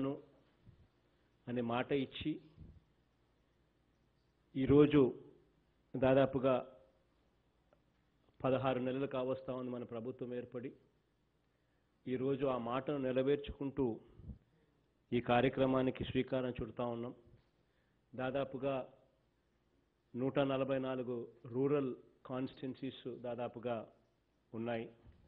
ను అనే మాట ఇచ్చి ఈరోజు దాదాపుగా పదహారు నెలలు కావస్తా ఉంది మన ప్రభుత్వం ఏర్పడి ఈరోజు ఆ మాటను నెరవేర్చుకుంటూ ఈ కార్యక్రమానికి శ్రీకారం చుడతా ఉన్నాం దాదాపుగా నూట నలభై నాలుగు రూరల్ కాన్స్టిట్యున్సీస్ దాదాపుగా ఉన్నాయి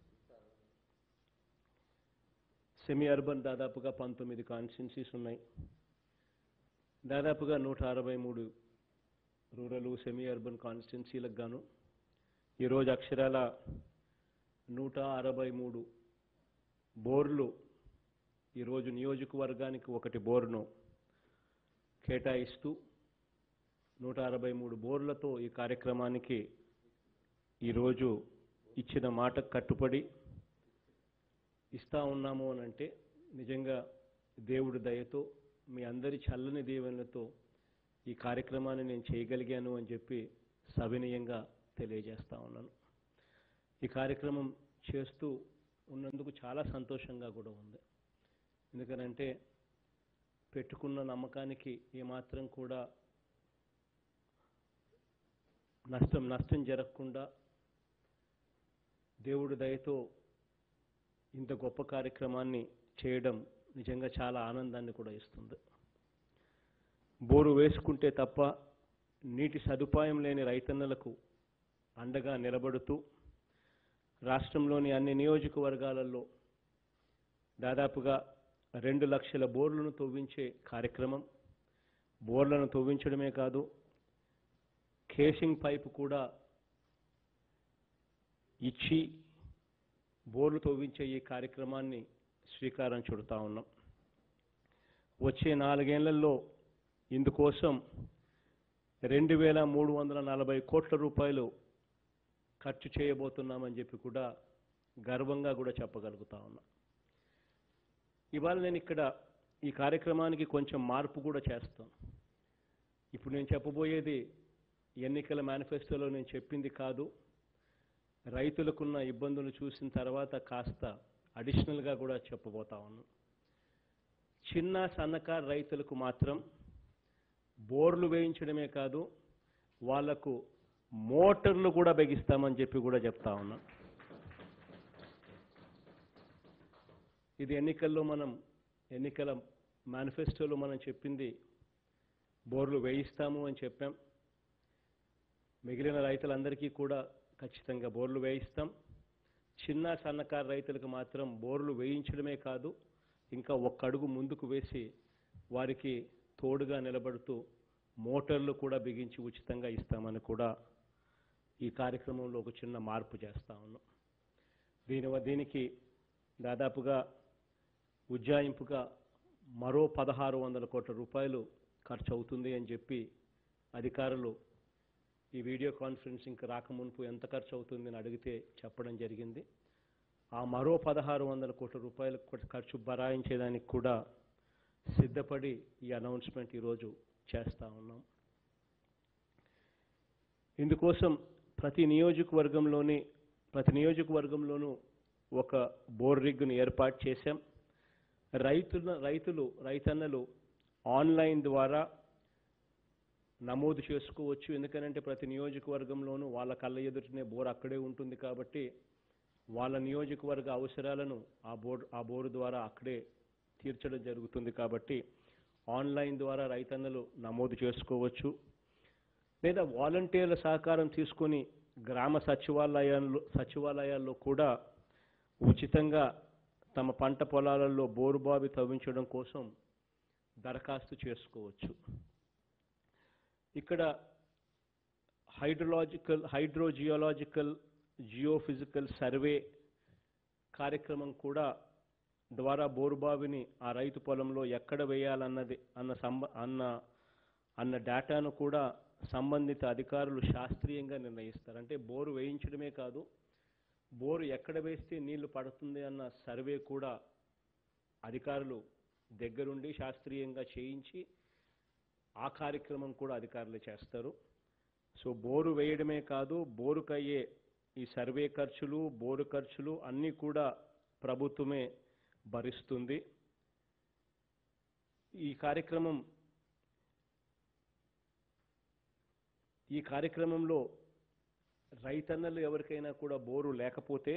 సెమీ అర్బన్ దాదాపుగా పంతొమ్మిది కాన్స్టిట్యున్సీస్ ఉన్నాయి దాదాపుగా నూట అరవై మూడు రూరల్ సెమీ అర్బన్ కాన్స్టిట్యున్సీలకు గాను ఈరోజు అక్షరాల నూట అరవై మూడు బోర్లు ఈరోజు నియోజకవర్గానికి ఒకటి బోర్ను కేటాయిస్తూ నూట అరవై మూడు బోర్లతో ఈ కార్యక్రమానికి ఈరోజు ఇచ్చిన మాటకు కట్టుబడి ఇస్తా ఉన్నాము అని అంటే నిజంగా దేవుడి దయతో మీ అందరి చల్లని దీవెనలతో ఈ కార్యక్రమాన్ని నేను చేయగలిగాను అని చెప్పి సవినయంగా తెలియజేస్తా ఉన్నాను ఈ కార్యక్రమం చేస్తూ ఉన్నందుకు చాలా సంతోషంగా కూడా ఉంది ఎందుకనంటే పెట్టుకున్న నమ్మకానికి ఏమాత్రం కూడా నష్టం నష్టం జరగకుండా దేవుడి దయతో ఇంత గొప్ప కార్యక్రమాన్ని చేయడం నిజంగా చాలా ఆనందాన్ని కూడా ఇస్తుంది బోరు వేసుకుంటే తప్ప నీటి సదుపాయం లేని రైతన్నలకు అండగా నిలబడుతూ రాష్ట్రంలోని అన్ని నియోజకవర్గాలలో దాదాపుగా రెండు లక్షల బోర్లను తవ్వించే కార్యక్రమం బోర్లను తవ్వించడమే కాదు కేసింగ్ పైపు కూడా ఇచ్చి బోర్లు తవ్వించే ఈ కార్యక్రమాన్ని శ్రీకారం చుడతా ఉన్నాం వచ్చే నాలుగేళ్లలో ఇందుకోసం రెండు వేల మూడు వందల నలభై కోట్ల రూపాయలు ఖర్చు చేయబోతున్నామని చెప్పి కూడా గర్వంగా కూడా చెప్పగలుగుతా ఉన్నా ఇవాళ నేను ఇక్కడ ఈ కార్యక్రమానికి కొంచెం మార్పు కూడా చేస్తాను ఇప్పుడు నేను చెప్పబోయేది ఎన్నికల మేనిఫెస్టోలో నేను చెప్పింది కాదు రైతులకున్న ఇబ్బందులు చూసిన తర్వాత కాస్త అడిషనల్గా కూడా చెప్పబోతా ఉన్నాను చిన్న సన్నకారు రైతులకు మాత్రం బోర్లు వేయించడమే కాదు వాళ్లకు మోటార్లు కూడా బిగిస్తామని చెప్పి కూడా చెప్తా ఉన్నాం ఇది ఎన్నికల్లో మనం ఎన్నికల మేనిఫెస్టోలో మనం చెప్పింది బోర్లు వేయిస్తాము అని చెప్పాం మిగిలిన రైతులందరికీ కూడా ఖచ్చితంగా బోర్లు వేయిస్తాం చిన్న సన్నకారు రైతులకు మాత్రం బోర్లు వేయించడమే కాదు ఇంకా ఒక్క అడుగు ముందుకు వేసి వారికి తోడుగా నిలబడుతూ మోటార్లు కూడా బిగించి ఉచితంగా ఇస్తామని కూడా ఈ కార్యక్రమంలో ఒక చిన్న మార్పు చేస్తా ఉన్నాం దీని వ- దీనికి దాదాపుగా ఉజ్జాయింపుగా మరో పదహారు వందల కోట్ల రూపాయలు ఖర్చు అవుతుంది అని చెప్పి అధికారులు ఈ వీడియో కాన్ఫరెన్సింగ్కి రాకమునుపు ఎంత ఖర్చు అవుతుంది అని అడిగితే చెప్పడం జరిగింది ఆ మరో పదహారు వందల కోట్ల రూపాయల కొ- ఖర్చు బరాయించేదానికి కూడా సిద్ధపడి ఈ అనౌన్స్మెంట్ ఈరోజు చేస్తా ఉన్నాం ఇందుకోసం ప్రతి నియోజకవర్గంలోని ప్రతి నియోజకవర్గంలోనూ ఒక బోర్ రిగ్ను ఏర్పాటు చేశాం రైతుల రైతులు రైతన్నలు ఆన్లైన్ ద్వారా నమోదు చేసుకోవచ్చు ఎందుకనంటే ప్రతి నియోజకవర్గంలోనూ వాళ్ళ కళ్ళ ఎదుటనే బోర్ అక్కడే ఉంటుంది కాబట్టి వాళ్ళ నియోజకవర్గ అవసరాలను ఆ బోర్డు ఆ బోరు ద్వారా అక్కడే తీర్చడం జరుగుతుంది కాబట్టి ఆన్లైన్ ద్వారా రైతన్నలు నమోదు చేసుకోవచ్చు లేదా వాలంటీర్ల సహకారం తీసుకొని గ్రామ సచివాలయాల్లో సచివాలయాల్లో కూడా ఉచితంగా తమ పంట పొలాలలో బోరుబావి తవ్వించడం కోసం దరఖాస్తు చేసుకోవచ్చు ఇక్కడ హైడ్రలాజికల్ హైడ్రోజియోలాజికల్ జియోఫిజికల్ సర్వే కార్యక్రమం కూడా ద్వారా బోరుబావిని ఆ రైతు పొలంలో ఎక్కడ వేయాలన్నది అన్న సంబ అన్న అన్న డేటాను కూడా సంబంధిత అధికారులు శాస్త్రీయంగా నిర్ణయిస్తారు అంటే బోరు వేయించడమే కాదు బోరు ఎక్కడ వేస్తే నీళ్లు పడుతుంది అన్న సర్వే కూడా అధికారులు దగ్గరుండి శాస్త్రీయంగా చేయించి ఆ కార్యక్రమం కూడా అధికారులు చేస్తారు సో బోరు వేయడమే కాదు బోరుకయ్యే ఈ సర్వే ఖర్చులు బోరు ఖర్చులు అన్నీ కూడా ప్రభుత్వమే భరిస్తుంది ఈ కార్యక్రమం ఈ కార్యక్రమంలో రైతన్నలు ఎవరికైనా కూడా బోరు లేకపోతే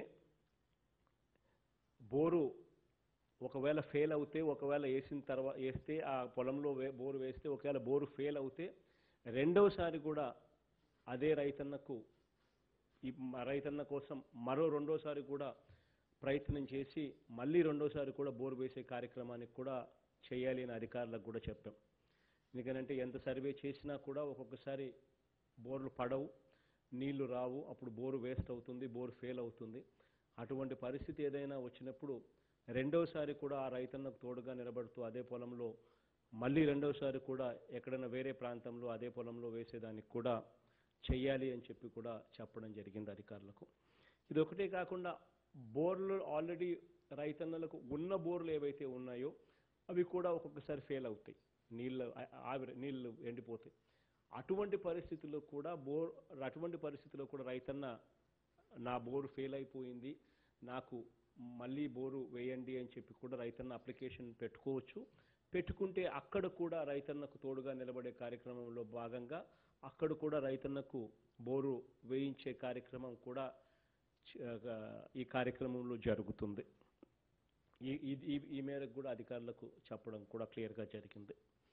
బోరు ఒకవేళ ఫెయిల్ అవుతే ఒకవేళ వేసిన తర్వాత వేస్తే ఆ పొలంలో వే బోరు వేస్తే ఒకవేళ బోరు ఫెయిల్ అవుతే రెండవసారి కూడా అదే రైతన్నకు ఈ మ- రైతన్న కోసం మరో రెండోసారి కూడా ప్రయత్నం చేసి మళ్ళీ రెండోసారి కూడా బోరు వేసే కార్యక్రమానికి కూడా చేయాలి అని అధికారులకు కూడా చెప్పాం ఎందుకంటే ఎంత సర్వే చేసినా కూడా ఒక్కొక్కసారి బోర్లు పడవు నీళ్లు రావు అప్పుడు బోరు వేస్ట్ అవుతుంది బోరు ఫెయిల్ అవుతుంది అటువంటి పరిస్థితి ఏదైనా వచ్చినప్పుడు రెండోసారి కూడా ఆ రైతన్నకు తోడుగా నిలబడుతూ అదే పొలంలో మళ్ళీ రెండోసారి కూడా ఎక్కడైనా వేరే ప్రాంతంలో అదే పొలంలో వేసేదానికి కూడా చెయ్యాలి అని చెప్పి కూడా చెప్పడం జరిగింది అధికారులకు ఇది ఒకటే కాకుండా బోర్లు ఆల్రెడీ రైతన్నలకు ఉన్న బోర్లు ఏవైతే ఉన్నాయో అవి కూడా ఒక్కొక్కసారి ఫెయిల్ అవుతాయి నీళ్ళు ఆ- ఆవిరి నీళ్ళు ఎండిపోతాయి అటువంటి పరిస్థితుల్లో కూడా బోర్ అటువంటి పరిస్థితుల్లో కూడా రైతన్న నా బోరు ఫెయిల్ అయిపోయింది నాకు మళ్ళీ బోరు వేయండి అని చెప్పి కూడా రైతన్న అప్లికేషన్ పెట్టుకోవచ్చు పెట్టుకుంటే అక్కడ కూడా రైతన్నకు తోడుగా నిలబడే కార్యక్రమంలో భాగంగా అక్కడ కూడా రైతన్నకు బోరు వేయించే కార్యక్రమం కూడా చ- ఆ, ఈ కార్యక్రమంలో జరుగుతుంది ఈ ఈ- ఈ- ఈ మేరకు కూడా అధికారులకు చెప్పడం కూడా క్లియర్గా జరిగింది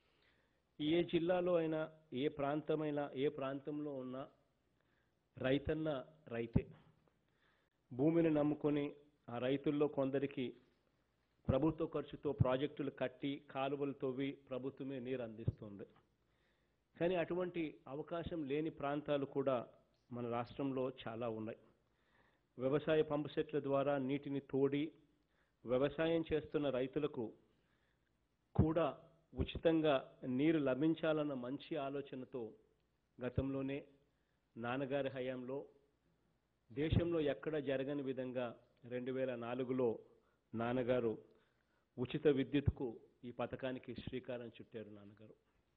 ఏ జిల్లాలో అయినా ఏ ప్రాంతమైనా ఏ ప్రాంతంలో ఉన్నా రైతన్న రైతే భూమిని నమ్ముకొని ఆ రైతుల్లో కొందరికి ప్రభుత్వ ఖర్చుతో ప్రాజెక్టులు కట్టి కాలువలు తవ్వి ప్రభుత్వమే నీరు అందిస్తుంది కానీ అటువంటి అవకాశం లేని ప్రాంతాలు కూడా మన రాష్ట్రంలో చాలా ఉన్నాయి వ్యవసాయ పంపు సెట్ల ద్వారా నీటిని తోడి వ్యవసాయం చేస్తున్న రైతులకు కూడా ఉచితంగా నీరు లభించాలన్న మంచి ఆలోచనతో గతంలోనే నాన్నగారి హయాంలో దేశంలో ఎక్కడ జరగని విధంగా రెండు వేల నాలుగులో నాన్నగారు ఉచిత విద్యుత్కు ఈ పథకానికి శ్రీకారం చుట్టారు నాన్నగారు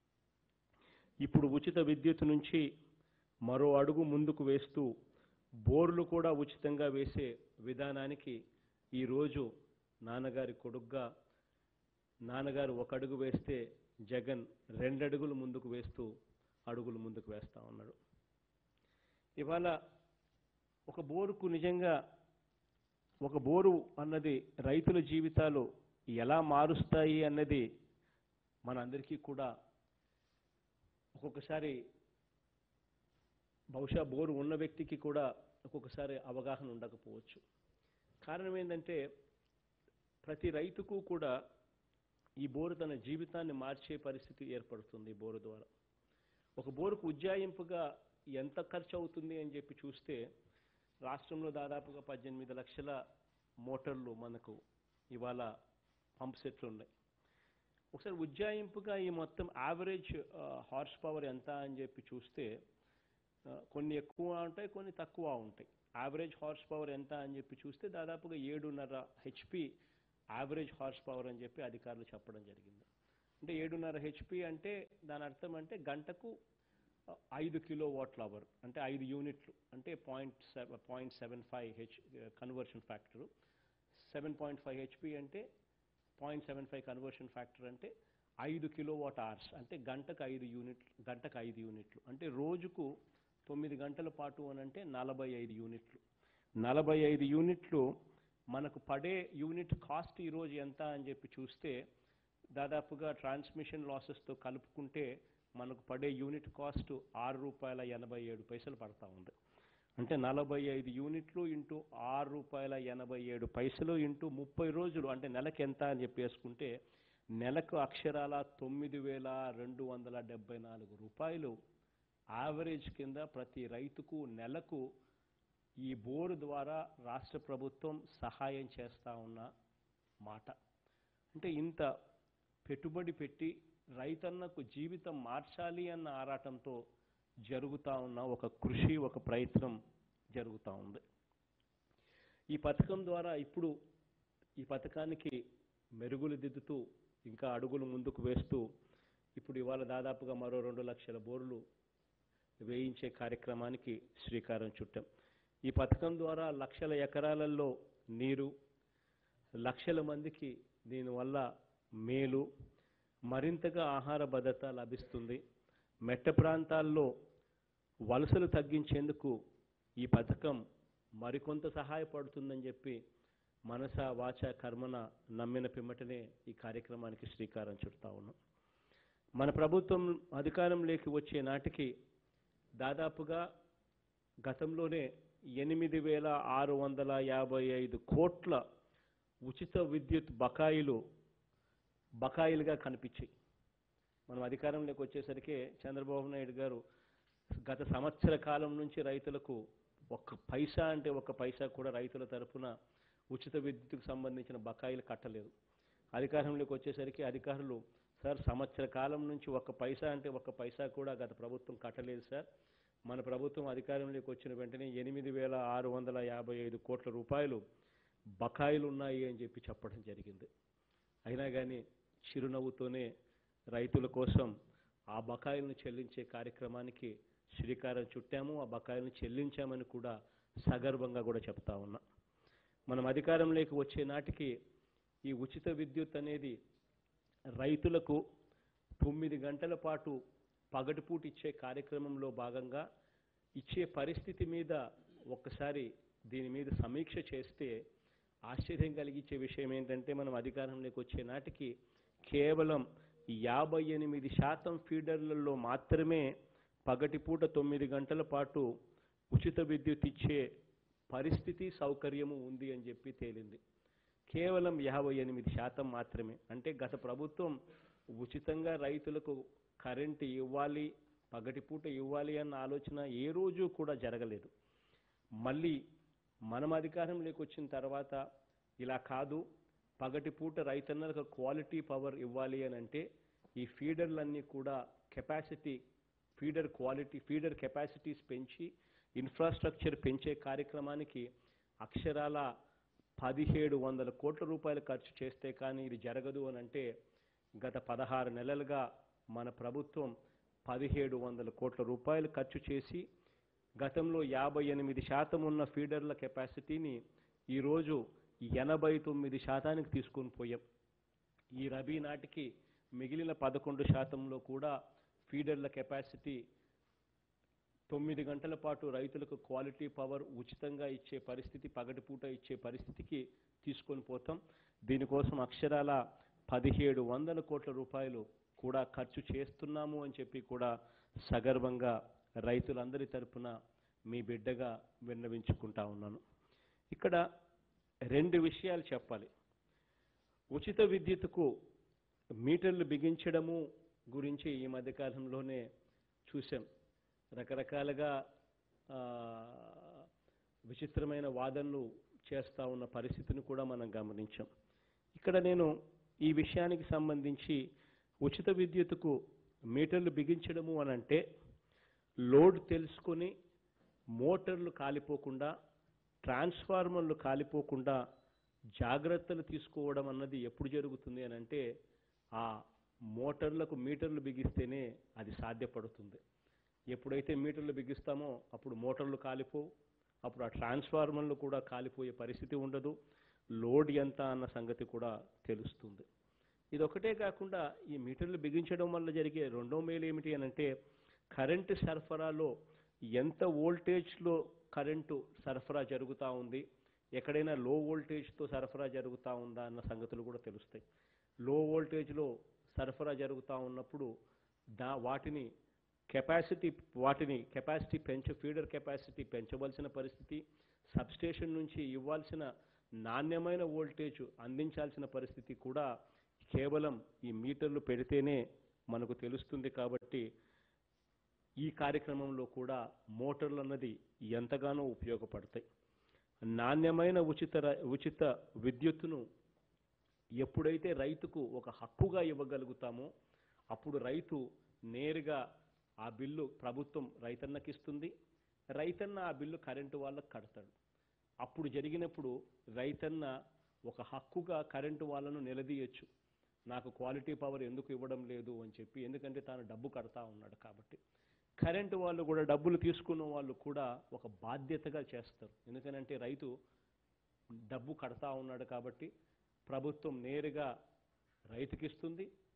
ఇప్పుడు ఉచిత విద్యుత్ నుంచి మరో అడుగు ముందుకు వేస్తూ బోర్లు కూడా ఉచితంగా వేసే విధానానికి ఈరోజు నాన్నగారి కొడుగ్గా నాన్నగారు ఒక అడుగు వేస్తే జగన్ రెండడుగులు ముందుకు వేస్తూ అడుగులు ముందుకు వేస్తా ఉన్నాడు ఇవాళ ఒక బోరుకు నిజంగా ఒక బోరు అన్నది రైతుల జీవితాలు ఎలా మారుస్తాయి అన్నది మనందరికీ కూడా ఒక్కొక్కసారి బహుశా బోరు ఉన్న వ్యక్తికి కూడా ఒక్కొక్కసారి అవగాహన ఉండకపోవచ్చు కారణం ఏంటంటే ప్రతి రైతుకు కూడా ఈ బోరు తన జీవితాన్ని మార్చే పరిస్థితి ఏర్పడుతుంది ఈ బోరు ద్వారా ఒక బోరుకు ఉజ్జాయింపుగా ఎంత ఖర్చు అవుతుంది అని చెప్పి చూస్తే రాష్ట్రంలో దాదాపుగా పద్దెనిమిది లక్షల మోటార్లు మనకు ఇవాళ పంప్ సెట్లు ఉన్నాయి ఒకసారి ఉజ్జాయింపుగా ఈ మొత్తం యావరేజ్ హార్స్ పవర్ ఎంత అని చెప్పి చూస్తే ఆ, కొన్ని ఎక్కువ ఉంటాయి కొన్ని తక్కువ ఉంటాయి యావరేజ్ హార్స్ పవర్ ఎంత అని చెప్పి చూస్తే దాదాపుగా ఏడున్నర హెచ్పి యావరేజ్ హార్స్ పవర్ అని చెప్పి అధికారులు చెప్పడం జరిగింది అంటే ఏడున్నర హెచ్పి అంటే దాని అర్థం అంటే గంటకు ఆ, ఐదు కిలో వాట్ల అవర్ అంటే ఐదు యూనిట్లు అంటే point seven point seven five H conversion factor seven point five HP అంటే point seven five conversion factor అంటే ఐదు కిలో వాట్ అవర్స్ అంటే గంటకు ఐదు యూనిట్లు గంటకు ఐదు యూనిట్లు అంటే రోజుకు తొమ్మిది గంటల పాటు అని అంటే నలభై ఐదు యూనిట్లు నలభై ఐదు యూనిట్లు మనకు పడే యూనిట్ కాస్ట్ ఈరోజు ఎంత అని చెప్పి చూస్తే దాదాపుగా ట్రాన్స్మిషన్ లాసెస్తో కలుపుకుంటే మనకు పడే యూనిట్ కాస్ట్ ఆరు రూపాయల ఎనభై ఏడు పైసలు పడతా ఉంది అంటే నలభై ఐదు యూనిట్లు ఇంటూ ఆరు రూపాయల ఎనభై ఏడు పైసలు ఇంటూ ముప్పై రోజులు అంటే నెలకి ఎంత అని చెప్పేసుకుంటే నెలకు అక్షరాల తొమ్మిది వేల రెండు వందల డెబ్బై నాలుగు రూపాయలు యావరేజ్ కింద ప్రతి రైతుకు నెలకు ఈ బోరు ద్వారా రాష్ట్ర ప్రభుత్వం సహాయం చేస్తా ఉన్న మాట అంటే ఇంత పెట్టుబడి పెట్టి రైతన్నకు జీవితం మార్చాలి అన్న ఆరాటంతో జరుగుతూ ఉన్న ఒక కృషి ఒక ప్రయత్నం జరుగుతూ ఉంది ఈ పథకం ద్వారా ఇప్పుడు ఈ పథకానికి మెరుగులు దిద్దుతూ ఇంకా అడుగులు ముందుకు వేస్తూ ఇప్పుడు ఇవాళ దాదాపుగా మరో రెండు లక్షల బోర్లు వేయించే కార్యక్రమానికి శ్రీకారం చుట్టాం ఈ పథకం ద్వారా లక్షల ఎకరాలలో నీరు లక్షల మందికి దీనివల్ల మేలు మరింతగా ఆహార భద్రత లభిస్తుంది మెట్ట ప్రాంతాల్లో వలసలు తగ్గించేందుకు ఈ పథకం మరికొంత సహాయపడుతుందని చెప్పి మనస వాచ కర్మన నమ్మిన పిమ్మటనే ఈ కార్యక్రమానికి శ్రీకారం చుడతా ఉన్నాం మన ప్రభుత్వం అధికారంలోకి వచ్చే నాటికి దాదాపుగా గతంలోనే ఎనిమిది వేల ఆరు వందల యాభై ఐదు కోట్ల ఉచిత విద్యుత్ బకాయిలు బకాయిలుగా కనిపించాయి మనం అధికారంలోకి వచ్చేసరికి చంద్రబాబు నాయుడు గారు గత సంవత్సర కాలం నుంచి రైతులకు ఒక్క పైసా అంటే ఒక్క పైసా కూడా రైతుల తరపున ఉచిత విద్యుత్కు సంబంధించిన బకాయిలు కట్టలేదు అధికారంలోకి వచ్చేసరికి అధికారులు సార్ సంవత్సర కాలం నుంచి ఒక్క పైసా అంటే ఒక్క పైసా కూడా గత ప్రభుత్వం కట్టలేదు సార్ మన ప్రభుత్వం అధికారంలోకి వచ్చిన వెంటనే ఎనిమిది వేల ఆరు వందల యాభై ఐదు కోట్ల రూపాయలు బకాయిలు ఉన్నాయి అని చెప్పి చెప్పడం జరిగింది అయినా కానీ చిరునవ్వుతోనే రైతుల కోసం ఆ బకాయిలను చెల్లించే కార్యక్రమానికి శ్రీకారం చుట్టాము ఆ బకాయిలను చెల్లించామని కూడా సగర్వంగా కూడా చెప్తా ఉన్నా మనం అధికారంలోకి వచ్చే నాటికి ఈ ఉచిత విద్యుత్ అనేది రైతులకు తొమ్మిది గంటల పాటు పగటిపూట ఇచ్చే కార్యక్రమంలో భాగంగా ఇచ్చే పరిస్థితి మీద ఒక్కసారి దీని మీద సమీక్ష చేస్తే ఆశ్చర్యం కలిగించే విషయం ఏంటంటే మనం అధికారంలోకి వచ్చే నాటికి కేవలం యాభై ఎనిమిది శాతం ఫీడర్లలో మాత్రమే పగటిపూట తొమ్మిది గంటల పాటు ఉచిత విద్యుత్ ఇచ్చే పరిస్థితి సౌకర్యము ఉంది అని చెప్పి తేలింది కేవలం యాభై ఎనిమిది శాతం మాత్రమే అంటే గత ప్రభుత్వం ఉచితంగా రైతులకు కరెంటు ఇవ్వాలి పగటిపూట ఇవ్వాలి అన్న ఆలోచన ఏ రోజు కూడా జరగలేదు మళ్ళీ మనం అధికారంలోకి వచ్చిన తర్వాత ఇలా కాదు పగటిపూట రైతన్నలకు క్వాలిటీ పవర్ ఇవ్వాలి అని అంటే ఈ ఫీడర్లన్నీ కూడా capacity feeder quality feeder capacities పెంచి ఇన్ఫ్రాస్ట్రక్చర్ పెంచే కార్యక్రమానికి అక్షరాల పదిహేడు వందల కోట్ల రూపాయలు ఖర్చు చేస్తే కానీ ఇది జరగదు అని అంటే గత పదహారు నెలలుగా మన ప్రభుత్వం పదిహేడు వందల కోట్ల రూపాయలు ఖర్చు చేసి గతంలో యాభై ఎనిమిది శాతం ఉన్న ఫీడర్ల కెపాసిటీని ఈరోజు ఎనభై తొమ్మిది శాతానికి తీసుకొని పోయాం ఈ రబీ నాటికి మిగిలిన పదకొండు శాతంలో కూడా ఫీడర్ల కెపాసిటీ తొమ్మిది గంటల పాటు రైతులకు క్వాలిటీ పవర్ ఉచితంగా ఇచ్చే పరిస్థితి పగటిపూట ఇచ్చే పరిస్థితికి తీసుకొని పోతాం దీనికోసం అక్షరాల పదిహేడు వందల కోట్ల రూపాయలు కూడా ఖర్చు చేస్తున్నాము అని చెప్పి కూడా సగర్వంగా రైతులందరి తరపున మీ బిడ్డగా విన్నవించుకుంటా ఉన్నాను ఇక్కడ రెండు విషయాలు చెప్పాలి ఉచిత విద్యుత్తుకు మీటర్లు బిగించడము గురించి ఈ మధ్యకాలంలోనే చూసాం రకరకాలుగా ఆ, విచిత్రమైన వాదనలు చేస్తూ ఉన్న పరిస్థితిని కూడా మనం గమనించాం ఇక్కడ నేను ఈ విషయానికి సంబంధించి ఉచిత విద్యుత్తుకు మీటర్లు బిగించడము అని అంటే లోడ్ తెలుసుకొని మోటార్లు కాలిపోకుండా ట్రాన్స్ఫార్మర్లు కాలిపోకుండా జాగ్రత్తలు తీసుకోవడం అన్నది ఎప్పుడు జరుగుతుంది అని అంటే ఆ మోటార్లకు మీటర్లు బిగిస్తేనే అది సాధ్యపడుతుంది ఎప్పుడైతే మీటర్లు బిగిస్తామో అప్పుడు మోటార్లు కాలిపోవు అప్పుడు ఆ ట్రాన్స్ఫార్మర్లు కూడా కాలిపోయే పరిస్థితి ఉండదు లోడ్ ఎంత అన్న సంగతి కూడా తెలుస్తుంది ఇది ఒకటే కాకుండా ఈ మీటర్లు బిగించడం వల్ల జరిగే రెండో మేలు ఏమిటి అని అంటే కరెంటు సరఫరాలో ఎంత వోల్టేజ్లో కరెంటు సరఫరా జరుగుతూ ఉంది ఎక్కడైనా లో వోల్టేజ్తో సరఫరా జరుగుతూ ఉందా అన్న సంగతులు కూడా తెలుస్తాయి లో వోల్టేజ్లో సరఫరా జరుగుతూ ఉన్నప్పుడు దా వాటిని కెపాసిటీ వాటిని కెపాసిటీ పెంచ ఫీడర్ కెపాసిటీ పెంచవలసిన పరిస్థితి సబ్స్టేషన్ నుంచి ఇవ్వాల్సిన నాణ్యమైన వోల్టేజ్ అందించాల్సిన పరిస్థితి కూడా కేవలం ఈ మీటర్లు పెడితేనే మనకు తెలుస్తుంది కాబట్టి ఈ కార్యక్రమంలో కూడా మోటార్లు అన్నది ఎంతగానో ఉపయోగపడతాయి నాణ్యమైన ఉచిత ర- ఉచిత విద్యుత్తును ఎప్పుడైతే రైతుకు ఒక హక్కుగా ఇవ్వగలుగుతామో అప్పుడు రైతు నేరుగా ఆ బిల్లు ప్రభుత్వం రైతన్నకి ఇస్తుంది రైతన్న ఆ బిల్లు కరెంటు వాళ్ళకి కడతాడు అప్పుడు జరిగినప్పుడు రైతన్న ఒక హక్కుగా కరెంటు వాళ్ళను నిలదీయచ్చు నాకు క్వాలిటీ పవర్ ఎందుకు ఇవ్వడం లేదు అని చెప్పి ఎందుకంటే తాను డబ్బు కడతా ఉన్నాడు కాబట్టి కరెంటు వాళ్ళు కూడా డబ్బులు తీసుకున్న వాళ్ళు కూడా ఒక బాధ్యతగా చేస్తారు ఎందుకనంటే రైతు డబ్బు కడతా ఉన్నాడు కాబట్టి ప్రభుత్వం నేరుగా రైతుకి ఇస్తుంది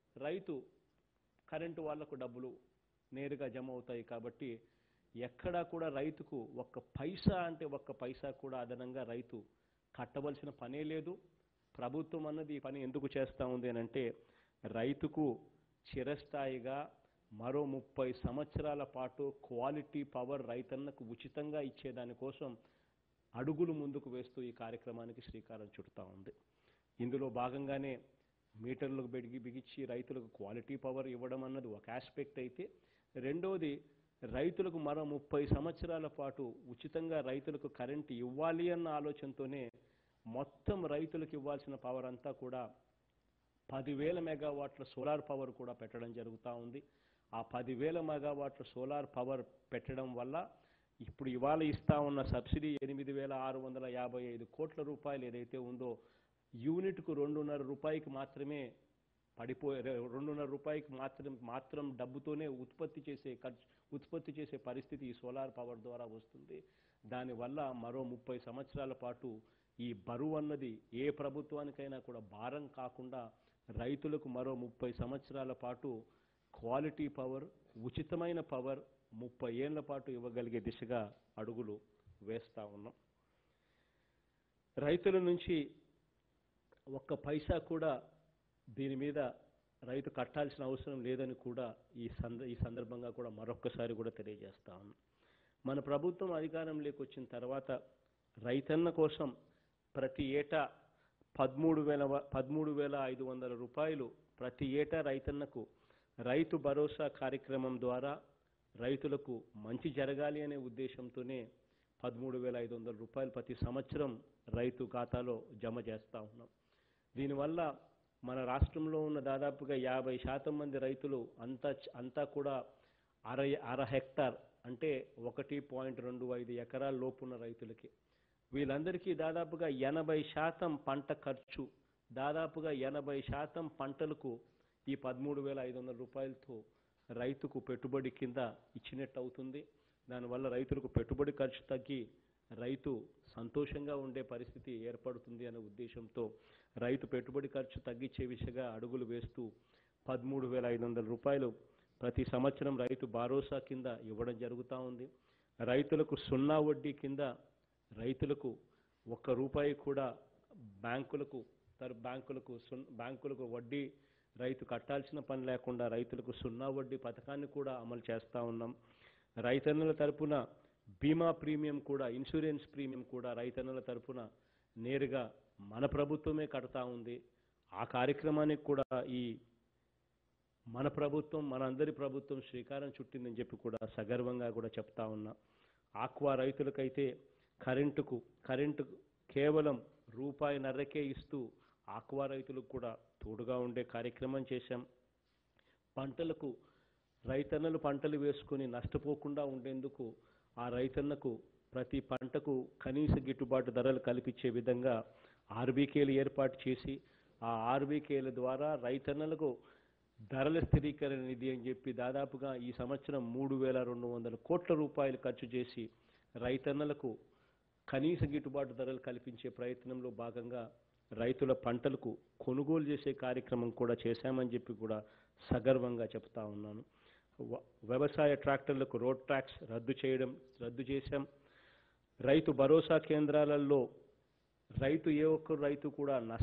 రైతు కరెంటు వాళ్లకు డబ్బులు నేరుగా జమ అవుతాయి కాబట్టి ఎక్కడా కూడా రైతుకు ఒక్క పైసా అంటే ఒక్క పైసా కూడా అదనంగా రైతు కట్టవలసిన పనే లేదు ప్రభుత్వం అన్నది ఈ పని ఎందుకు చేస్తూ ఉంది అని అంటే రైతుకు చిరస్థాయిగా మరో ముప్పై సంవత్సరాల పాటు క్వాలిటీ పవర్ రైతన్నకు ఉచితంగా ఇచ్చేదానికోసం అడుగులు ముందుకు వేస్తూ ఈ కార్యక్రమానికి శ్రీకారం చుడతా ఉంది ఇందులో భాగంగానే మీటర్లకు బిగి బిగించి రైతులకు క్వాలిటీ పవర్ ఇవ్వడం అన్నది ఒక ఆస్పెక్ట్ అయితే రెండోది రైతులకు మరో ముప్పై సంవత్సరాల పాటు ఉచితంగా రైతులకు కరెంటు ఇవ్వాలి అన్న ఆలోచనతోనే మొత్తం రైతులకు ఇవ్వాల్సిన పవర్ అంతా కూడా పదివేల మెగావాట్ల సోలార్ పవర్ కూడా పెట్టడం జరుగుతూ ఉంది ఆ పదివేల మెగావాట్ల సోలార్ పవర్ పెట్టడం వల్ల ఇప్పుడు ఇవాళ ఇస్తా ఉన్న సబ్సిడీ ఎనిమిది వేల ఆరు వందల యాభై ఐదు కోట్ల రూపాయలు ఏదైతే ఉందో యూనిట్కు రెండున్నర రూపాయికి మాత్రమే పడిపోయే రెండున్నర రూపాయికి మాత్రం మాత్రం డబ్బుతోనే ఉత్పత్తి చేసే ఖర్చు ఉత్పత్తి చేసే పరిస్థితి ఈ సోలార్ పవర్ ద్వారా వస్తుంది దానివల్ల మరో ముప్పై సంవత్సరాల పాటు ఈ బరువు అన్నది ఏ ప్రభుత్వానికైనా కూడా భారం కాకుండా రైతులకు మరో ముప్పై సంవత్సరాల పాటు క్వాలిటీ పవర్ ఉచితమైన పవర్ ముప్పై ఏళ్ల పాటు ఇవ్వగలిగే దిశగా అడుగులు వేస్తా ఉన్నాం రైతుల నుంచి ఒక్క పైసా కూడా దీని మీద రైతు కట్టాల్సిన అవసరం లేదని కూడా ఈ సంద ఈ సందర్భంగా కూడా మరొక్కసారి కూడా తెలియజేస్తా ఉన్నాం మన ప్రభుత్వం అధికారంలోకి వచ్చిన తర్వాత రైతన్న కోసం ప్రతి ఏటా పదమూడు వేల వ- పదమూడు వేల ఐదు వందల రూపాయలు ప్రతి ఏటా రైతన్నకు రైతు భరోసా కార్యక్రమం ద్వారా రైతులకు మంచి జరగాలి అనే ఉద్దేశంతోనే పదమూడు వేల ఐదు వందల రూపాయలు ప్రతి సంవత్సరం రైతు ఖాతాలో జమ చేస్తూ ఉన్నాం దీనివల్ల మన రాష్ట్రంలో ఉన్న దాదాపుగా యాభై శాతం మంది రైతులు అంతా అంతా కూడా అర అర హెక్టార్ అంటే ఒకటి పాయింట్ రెండు ఐదు ఎకరాల లోపున్న రైతులకి వీళ్ళందరికీ దాదాపుగా ఎనభై శాతం పంట ఖర్చు దాదాపుగా ఎనభై శాతం పంటలకు ఈ పదమూడు వేల ఐదు వందల రూపాయలతో రైతుకు పెట్టుబడి కింద ఇచ్చినట్టు అవుతుంది దానివల్ల రైతులకు పెట్టుబడి ఖర్చు తగ్గి రైతు సంతోషంగా ఉండే పరిస్థితి ఏర్పడుతుంది అనే ఉద్దేశంతో రైతు పెట్టుబడి ఖర్చు తగ్గించే విషయంగా అడుగులు వేస్తూ పదమూడు వేల ఐదు వందల రూపాయలు ప్రతి సంవత్సరం రైతు భరోసా కింద ఇవ్వడం జరుగుతూ ఉంది రైతులకు సున్నా వడ్డీ కింద రైతులకు ఒక్క రూపాయి కూడా బ్యాంకులకు తర్ బ్యాంకులకు సున్ బ్యాంకులకు వడ్డీ రైతు కట్టాల్సిన పని లేకుండా రైతులకు సున్నా వడ్డీ పథకాన్ని కూడా అమలు చేస్తూ ఉన్నాం రైతన్నుల తరపున బీమా ప్రీమియం కూడా ఇన్సూరెన్స్ ప్రీమియం కూడా రైతన్నుల తరపున నేరుగా మన ప్రభుత్వమే కడతా ఉంది ఆ కార్యక్రమానికి కూడా ఈ మన ప్రభుత్వం మనందరి ప్రభుత్వం శ్రీకారం చుట్టిందని చెప్పి కూడా సగర్వంగా కూడా చెప్తా ఉన్నా ఆక్వా రైతులకైతే కరెంటుకు కరెంటు కేవలం రూపాయి నర్రకే ఇస్తూ ఆక్వా రైతులకు కూడా తోడుగా ఉండే కార్యక్రమం చేశాం పంటలకు రైతన్నలు పంటలు వేసుకొని నష్టపోకుండా ఉండేందుకు ఆ రైతన్నకు ప్రతి పంటకు కనీస గిట్టుబాటు ధరలు కల్పించే విధంగా ఆర్బీకేలు ఏర్పాటు చేసి ఆ ఆర్బీకేల ద్వారా రైతన్నలకు ధరల స్థిరీకరణ నిధి అని చెప్పి దాదాపుగా ఈ సంవత్సరం మూడు వేల రెండు వందల కోట్ల రూపాయలు ఖర్చు చేసి రైతన్నలకు కనీస గిట్టుబాటు ధరలు కల్పించే ప్రయత్నంలో భాగంగా రైతుల పంటలకు కొనుగోలు చేసే కార్యక్రమం కూడా చేశామని చెప్పి కూడా సగర్వంగా చెప్తా ఉన్నాను వ- వ్యవసాయ ట్రాక్టర్లకు రోడ్ ట్యాక్స్ రద్దు చేయడం రద్దు చేశాం రైతు భరోసా కేంద్రాలలో రైతు ఏ ఒక్క రైతు కూడా నష్ట